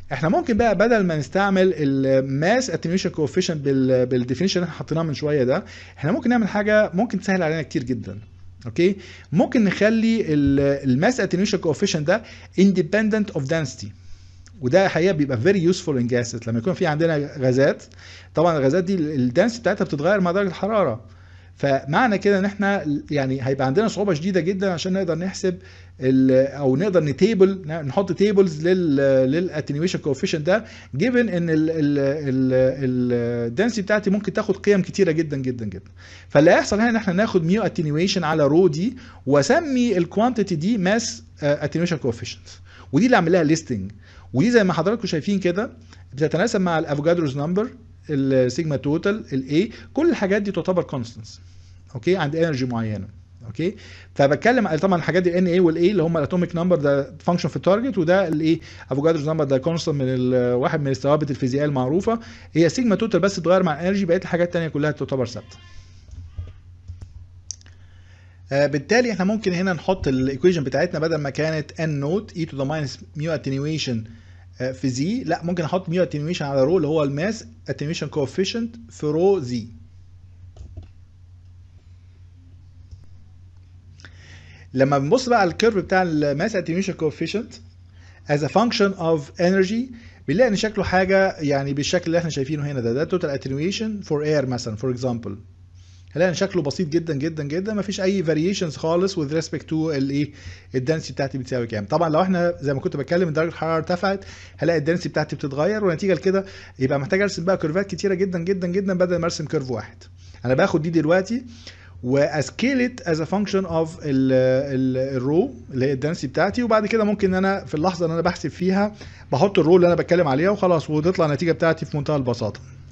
احنا ممكن بقى بدل ما نستعمل الماس اتنيويشن كوفيشنت بالديفينيشن اللي احنا حطيناه من شويه ده احنا ممكن نعمل حاجه ممكن تسهل علينا كتير جدا اوكي ممكن نخلي الماس اتنيويشن كوفيشنت ده independent of density وده حقيقه بيبقى فيري يوسفول ان جاسز لما يكون في عندنا غازات طبعا الغازات دي الدنس بتاعتها بتتغير مع درجه الحراره فمعنى كده ان احنا يعني هيبقى عندنا صعوبه شديده جدا عشان نقدر نحسب او نقدر نتيبل نحط تيبلز للاتنيويشن كوفيشنت ده جيفن ان الدنسي بتاعتي ممكن تاخد قيم كتيره جدا جدا جدا فاللي هيحصل هنا ان احنا ناخد ميو اتنيويشن على رو دي واسمي الكوانتيتي دي ماس اتنيويشن كوفيشنت ودي اللي اعمل لها ليستنج ودي زي ما حضراتكم شايفين كده بتتناسب مع الافوجادروز نمبر السيجما توتال الاي كل الحاجات دي تعتبر كونستنس اوكي عند انرجي معينه اوكي فبتكلم طبعا الحاجات دي ان اي والاي اللي هم الاتوميك نمبر ده فانكشن في التارجت وده الايه افوجادروز نمبر ده كونستنت من واحد من الثوابت الفيزيائيه المعروفه هي سيجما توتال بس تتغير مع الانرجي بقيه الحاجات الثانيه كلها تعتبر ثابته آه بالتالي احنا ممكن هنا نحط الايكويشن بتاعتنا بدل ما كانت ان نوت اي تو ذا ماينس ميو اتنيويشن في زي لا ممكن احط ميو اتنيويشن على رو اللي هو الماس اتنيويشن كوفيشنت في رو زي لما بنبص بقى على الكيرف بتاع الماس اتنيويشن كوفيشنت as a function of energy بنلاقي ان شكله حاجه يعني بالشكل اللي احنا شايفينه هنا ده ده توتال اتنيويشن فور اير مثلا فور اكزامبل هنلاقي ان شكله بسيط جدا جدا جدا ما فيش اي فاريشنز خالص with respect to الايه الدنسي بتاعتي بتساوي كام طبعا لو احنا زي ما كنت بتكلم درجه الحراره ارتفعت هلاقي الدنسي بتاعتي بتتغير ونتيجه لكده يبقى محتاج ارسم بقى كيرفات كتيره جدا جدا جدا بدل ما ارسم كيرف واحد انا باخد دي دلوقتي واسكيل ات از ا فانكشن اوف الرو اللي هي الدنسي بتاعتي وبعد كده ممكن ان انا في اللحظه اللي انا بحسب فيها بحط الرو اللي انا بتكلم عليها وخلاص وتطلع النتيجه بتاعتي في منتهى البساطه